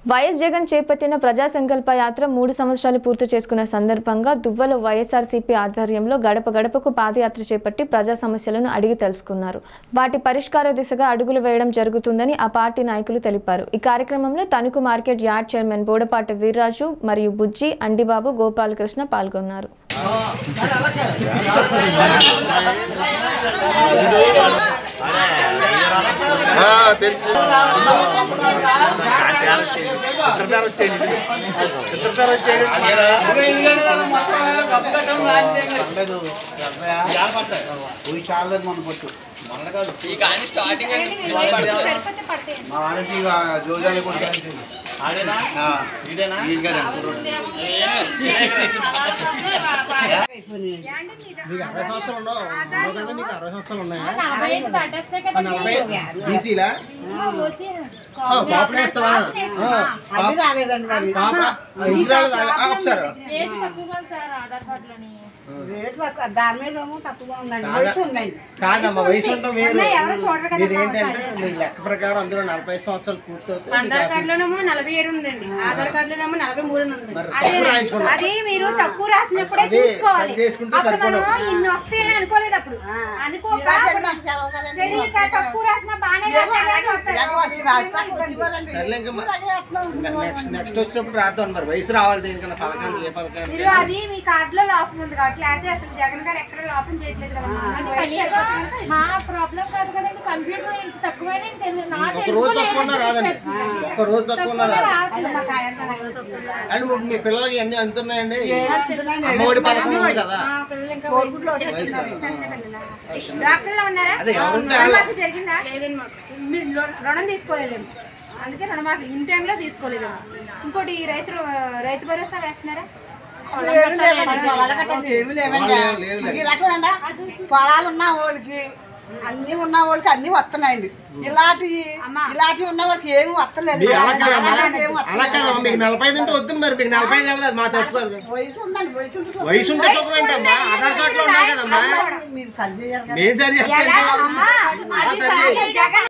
YS Jagan చేపట్టిన ప్రజా సంకల్ప యాత్ర మూడు సంవత్సరాలు పూర్తి చేసుకున్న సందర్భంగా దువ్వలో వైఎస్ఆర్సీపీ ఆధ్వర్యంలో గడప గడపకు పాదయాత్ర చేపట్టి ప్రజా సమస్యలను అడిగి తెలుసుకున్నారు వాటి పరిష్కార దిశగా అడుగులు వేయడం జరుగుతుందని ఆ పార్టీ నాయకులు తెలిపారు ఈ కార్యక్రమంలో Tanuku market yard chairman Bodapati Veerraju మరియు బుజ్జి అండిబాబు గోపాలకృష్ణ పాల్గొన్నారు తెలుసు మా వాడికి ఇక జోజాలు కూడా మీకు అరవై సంవత్సరాలు ఉండవు ఉండవు కదా మీకు అరవై సంవత్సరాలు ఉన్నాయా ఆ, నలభై బీసీలా పాపలు వేస్తావా ఆ, అది రాలేదండి మరి పాప ఎందుకు రాలేదు? ఆ, ఒకసారి రేట్లు తక్కువ. దాని మీద ఏమో తక్కువగా ఉందండి కాదా? వయసు ఉందండి కాదమ్మా వయసు ఉంటాం వేరు ఉన్నాయి, ఎవరు చూడరు కదా మీరు ఏంటంటే మీ లెక్క ప్రకారం అందులో నలభై సంవత్సరాలు పూర్తవుతాయి ఆధార్ కార్డులోనేమో నలభై ఏడు ఉందండి ఆధార్ కార్డులోనేమో నలభై మూడు ఉంది మరి తప్పు రాయించుకున్నాం అది మీరు తక్కువ రాసినప్పుడే అదే, చూసుకోవాలి అది చేసుకుంటే అప్పుడు మనం సరిపోదు. ఇన్ని వస్తాయని అనుకోలేదు అప్పుడు ఆ. అనుకోక ఇలాంటివి నాకు సెలవు కదండి. తెలియక తక్కువ రాసిన బాగానే ఏమో అలాగే వస్తాయి. ఇలాగ వచ్చి రాస్తాను, వచ్చేవారండి. సర్లే ఇంకా మ- ఇలాగే అట్లా ఉండేవారండి. నెక్స్ట్ నెక్స్ట్ వచ్చినప్పుడు రాద్దాం మరి వయసు రావాలి దేనికన్నా పథకానికి ఏ పథకానికి మీరు అది మీ కార్డులో లోపం ఉంది కాబట్టి లేకపోతే అసలు జగన్ గారు ఎక్కడ లోపం చేయట్లేదు కదా మన వయసు సరిపోతుంది. మా ప్రాబ్లం కాదు కదండి కంప్యూటర్ ఇంత తక్కువనే తెలియదు నా ఒక రోజు తక్కువ ఉన్నా రాదండి ఒక రోజు తక్కువ ఉన్నా రాదు అది మా కాయలు అలాగే తక్కువ. అండ్ ఇప్పుడు మీ పిల్లలకి అన్ని అందుతున్నాయండి అంటున్నాయండి. అమ్మఒడి పథకం ఉంది కదా పిల్లలు ఇంకా కోరుకుంటూ వచ్చి డాక్టర్లో ఉన్నారా అదే ఎవరుంటే వాళ్ళ- రుణమాఫీ జరిగిందా మీరు రు- రుణం తీసుకోలేదేమో అందుకే రుణమాఫీ ఇన్ టైంలో తీసుకోలేదేమో ఇంకోటి ఈ రైతు రైతు భరోసా వేస్తున్నారా అసలు ఏమీ లేవండి. పొలాలు గట్రా ఏమీ లేవండి. పొలాలు లేవు, లేవు. ఇలా చూడండి పొలాలు ఉన్న వాళ్ళకి అన్ని ఉన్న వాళ్ళకి అన్ని వస్తున్నాయండి ఇలాంటి ఇలాంటి ఉన్న వాళ్ళకి ఏమి వస్తలేదు మీకు అలా కాదమ్మా అలాంటి ఏమి అలా కాదమ్మా మీకు నలభై ఐదు ఉంటే వద్దు మరి మీకు నలభై ఐదు లేకపోతే అది మా తప్పు కాదు వయసు ఉందండి వయసు ఉంటే చూడండి. వయసు ఉంటే సుఖం ఏంటమ్మా ఆధార్ కార్డులో ఉన్నాయి కదమ్మా మీరు సరి చేయాలి కదా. మేము సరి ఎలా చెప్పండి అమ్మా ఆ, సరే. జగన్